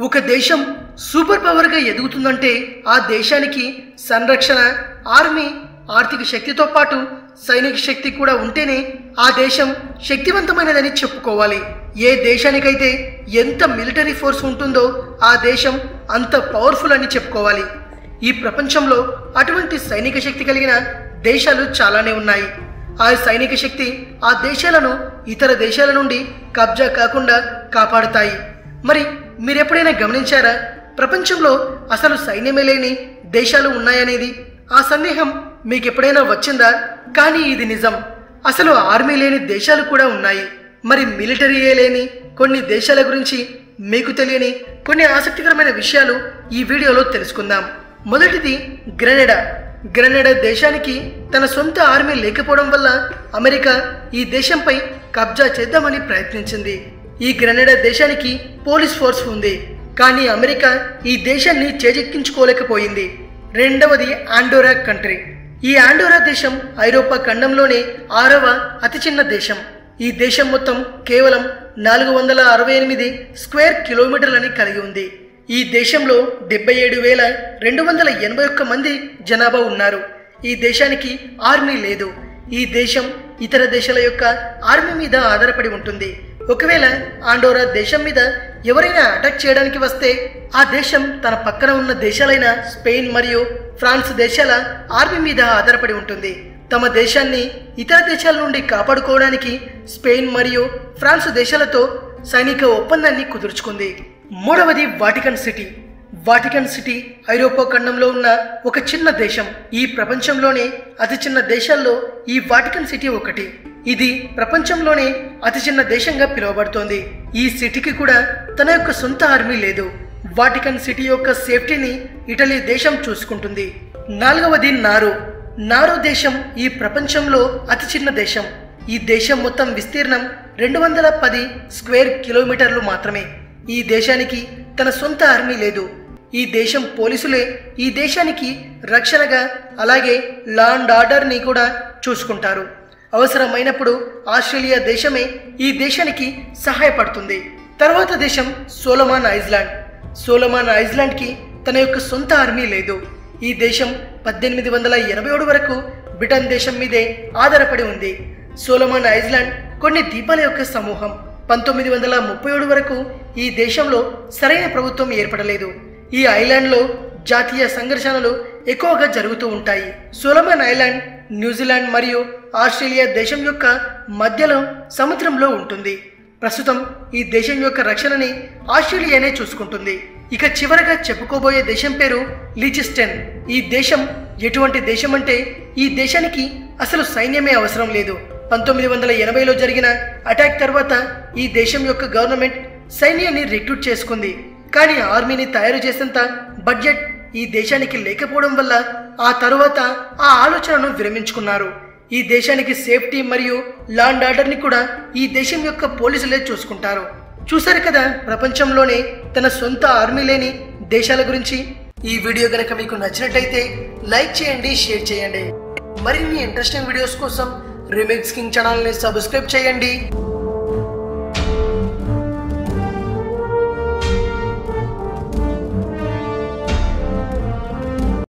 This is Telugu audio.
ఒక దేశం సూపర్ పవర్గా ఎదుగుతుందంటే ఆ దేశానికి సంరక్షణ ఆర్మీ ఆర్థిక శక్తితో పాటు సైనిక శక్తి కూడా ఉంటేనే ఆ దేశం శక్తివంతమైనదని చెప్పుకోవాలి ఏ దేశానికైతే ఎంత మిలిటరీ ఫోర్స్ ఉంటుందో ఆ దేశం అంత పవర్ఫుల్ అని చెప్పుకోవాలి ఈ ప్రపంచంలో అటువంటి సైనిక శక్తి కలిగిన దేశాలు చాలానే ఉన్నాయి ఆ సైనిక శక్తి ఆ దేశాలను ఇతర దేశాల నుండి కబ్జా కాకుండా కాపాడుతాయి మరి మీరెప్పుడైనా గమనించారా ప్రపంచంలో అసలు సైన్యమే లేని దేశాలు ఉన్నాయనేది ఆ సందేహం మీకు ఎప్పుడైనా వచ్చిందా కానీ ఇది నిజం అసలు ఆర్మీ లేని దేశాలు కూడా ఉన్నాయి మరి మిలిటరీయే లేని కొన్ని దేశాల గురించి మీకు తెలియని కొన్ని ఆసక్తికరమైన విషయాలు ఈ వీడియోలో తెలుసుకుందాం మొదటిది గ్రెనెడా గ్రెనెడా దేశానికి తన సొంత ఆర్మీ లేకపోవడం వల్ల అమెరికా ఈ దేశంపై కబ్జా చేద్దామని ప్రయత్నించింది ఈ గ్రెనెడా దేశానికి పోలీస్ ఫోర్స్ ఉంది కానీ అమెరికా ఈ దేశాన్ని చేజెక్కించుకోలేకపోయింది రెండవది ఆండోరా కంట్రీ ఈ ఆండోరా దేశం ఐరోపా ఖండంలోనే ఆరవ అతి చిన్న దేశం ఈ దేశం మొత్తం కేవలం నాలుగు వందల అరవై ఎనిమిది స్క్వేర్ కిలోమీటర్లని కలిగి ఉంది ఈ దేశంలో డెబ్బై ఏడు వేల రెండు వందల ఎనభై ఒక్క మంది జనాభా ఉన్నారు ఈ దేశానికి ఆర్మీ లేదు ఈ దేశం ఇతర దేశాల యొక్క ఆర్మీ మీద ఆధారపడి ఉంటుంది ఒకవేళ ఆండోరా దేశం మీద ఎవరైనా అటాక్ చేయడానికి వస్తే ఆ దేశం తన పక్కన ఉన్న దేశాలైన స్పెయిన్ మరియు ఫ్రాన్స్ దేశాల ఆర్మీ మీద ఆధారపడి ఉంటుంది తమ దేశాన్ని ఇతర దేశాల నుండి కాపాడుకోవడానికి స్పెయిన్ మరియు ఫ్రాన్స్ దేశాలతో సైనిక ఒప్పందాన్ని కుదుర్చుకుంది మూడవది వాటికన్ సిటీ వాటికన్ సిటీ ఐరోపా ఖండంలో ఉన్న ఒక చిన్న దేశం ఈ ప్రపంచంలోనే అతి చిన్న దేశాల్లో ఈ వాటికన్ సిటీ ఒకటి ఇది ప్రపంచంలోనే అతి చిన్న దేశంగా పిలువబడుతోంది ఈ సిటీకి కూడా తన యొక్క సొంత ఆర్మీ లేదు వాటికన్ సిటీ యొక్క సేఫ్టీని ఇటలీ దేశం చూసుకుంటుంది నాలుగవది నారు నారు దేశం ఈ ప్రపంచంలో అతి చిన్న దేశం ఈ దేశం మొత్తం విస్తీర్ణం రెండు వందల పది స్క్వేర్ కిలోమీటర్లు మాత్రమే ఈ దేశానికి తన సొంత ఆర్మీ లేదు ఈ దేశం పోలీసులే ఈ దేశానికి రక్షణగా అలాగే లా అండ్ ఆర్డర్ని కూడా చూసుకుంటారు అవసరమైనప్పుడు ఆస్ట్రేలియా దేశమే ఈ దేశానికి సహాయపడుతుంది తర్వాత దేశం సోలమాన్ ఐస్లాండ్ సోలమాన్ ఐస్లాండ్కి తన యొక్క సొంత ఆర్మీ లేదు ఈ దేశం పద్దెనిమిది వందల ఎనభై ఏడు వరకు బ్రిటన్ దేశం మీదే ఆధారపడి ఉంది సోలమాన్ ఐస్లాండ్ కొన్ని ద్వీపాల యొక్క సమూహం పంతొమ్మిది వందల ముప్పై ఏడు వరకు ఈ దేశంలో సరైన ప్రభుత్వం ఏర్పడలేదు ఈ ఐలాండ్లో జాతీయ సంఘర్షణలు ఎక్కువగా జరుగుతూ ఉంటాయి సోలమన్ ఐలాండ్ న్యూజిలాండ్ మరియు ఆస్ట్రేలియా దేశం యొక్క మధ్యలో సముద్రంలో ఉంటుంది ప్రస్తుతం ఈ దేశం యొక్క రక్షణని ఆస్ట్రేలియానే చూసుకుంటుంది ఇక చివరగా చెప్పుకోబోయే దేశం పేరు లీచిస్టెన్ ఈ దేశం ఎటువంటి దేశం అంటే ఈ దేశానికి అసలు సైన్యమే అవసరం లేదు పంతొమ్మిది వందల ఎనభైలో జరిగిన అటాక్ తర్వాత ఈ దేశం యొక్క గవర్నమెంట్ సైన్యాన్ని రిక్రూట్ చేసుకుంది కానీ ఆర్మీని తయారు చేసేంత బడ్జెట్ ఈ దేశానికి లేకపోవడం వల్ల ఆ తరువాత ఆ ఆలోచనను విరమించుకున్నారు ఈ దేశానికి సేఫ్టీ మరియు లా అండ్ ఆర్డర్ని కూడా ఈ దేశం యొక్క పోలీసులే చూసుకుంటారు చూసారు కదా ప్రపంచంలోనే తన సొంత ఆర్మీ లేని దేశాల గురించి ఈ వీడియో గనక మీకు నచ్చినట్లయితే లైక్ చేయండి షేర్ చేయండి మరిన్ని ఇంట్రెస్టింగ్ వీడియోస్ కోసం రిమిక్స్ కింగ్ ఛానల్ని సబ్స్క్రైబ్ చేయండి